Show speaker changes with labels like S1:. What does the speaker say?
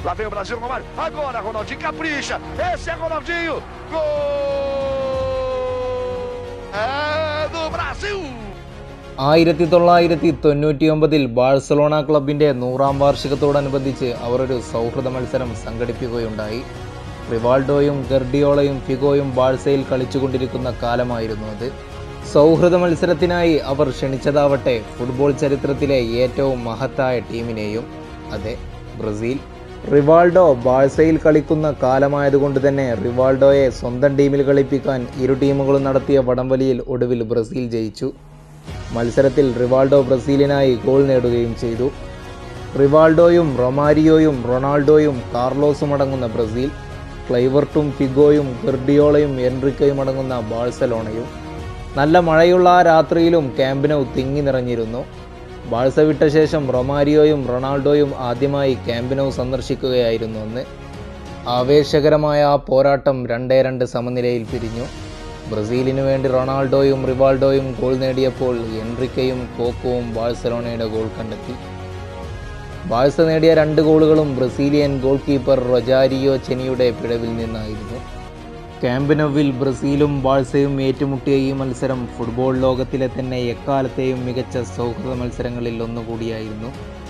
S1: Lá vem o Brasil, Romário. Agora, Ronaldinho capricha. Esse é Ronaldinho. Gol! É do Brasil!
S2: ആയിരത്തി തൊള്ളായിരത്തി തൊണ്ണൂറ്റിയൊമ്പതിൽ Barcelona ക്ലബിൻ്റെ നൂറാം വാർഷികത്തോടനുബന്ധിച്ച് അവർ ഒരു സൗഹൃദ മത്സരം സംഘടിപ്പിക്കുകയുണ്ടായി റിവാൾഡോയും ഗർഡിയോളയും ഫിഗോയും ബാഴ്സയിൽ കളിച്ചുകൊണ്ടിരിക്കുന്ന കാലമായിരുന്നു അത് സൗഹൃദ മത്സരത്തിനായി അവർ ക്ഷണിച്ചതാവട്ടെ ഫുട്ബോൾ ചരിത്രത്തിലെ ഏറ്റവും മഹത്തായ ടീമിനെയും അതെ ബ്രസീൽ റിവാൾഡോ ബാഴ്സയിൽ കളിക്കുന്ന കാലമായതുകൊണ്ട് തന്നെ റിവാൾഡോയെ സ്വന്തം ടീമിൽ കളിപ്പിക്കാൻ ഇരു ടീമുകളും നടത്തിയ വടംവലിയിൽ ഒടുവിൽ ബ്രസീൽ ജയിച്ചു മത്സരത്തിൽ റിവാൾഡോ ബ്രസീലിനായി ഗോൾ നേടുകയും ചെയ്തു റിവാൾഡോയും റൊമാരിയോയും റൊണാൾഡോയും കാർലോസും അടങ്ങുന്ന ബ്രസീൽ ക്ലൈവർട്ടും ഫിഗോയും ഗർഡിയോളയും എൻറിക്കയും അടങ്ങുന്ന ബാഴ്സലോണയും നല്ല മഴയുള്ള ആ രാത്രിയിലും ക്യാമ്പിനൗ തിങ്ങി നിറഞ്ഞിരുന്നു ബാഴ്സ വിട്ട ശേഷം റൊമാരിയോയും റൊണാൾഡോയും ആദ്യമായി ക്യാമ്പിനൗ സന്ദർശിക്കുകയായിരുന്നു അന്ന് ആവേശകരമായ ആ പോരാട്ടം രണ്ടേ രണ്ട് സമനിലയിൽ പിരിഞ്ഞു ബ്രസീലിനു വേണ്ടി റൊണാൾഡോയും റിവാൾഡോയും ഗോൾ നേടിയപ്പോൾ എൻറിക്കയും കോക്കോവും ബാഴ്സലോണയുടെ ഗോൾ കണ്ടെത്തി ബാഴ്സ നേടിയ രണ്ട് ഗോളുകളും ബ്രസീലിയൻ ഗോൾ കീപ്പർ റൊജാരിയോ ചെനിയുടെ പിഴവിൽ നിന്നായിരുന്നു ക്യാമ്പിനോവിൽ ബ്രസീലും ബാഴ്സയും ഏറ്റുമുട്ടിയ ഈ മത്സരം ഫുട്ബോൾ ലോകത്തിലെ തന്നെ എക്കാലത്തെയും മികച്ച സൗഹൃദ മത്സരങ്ങളിൽ ഒന്നുകൂടിയായിരുന്നു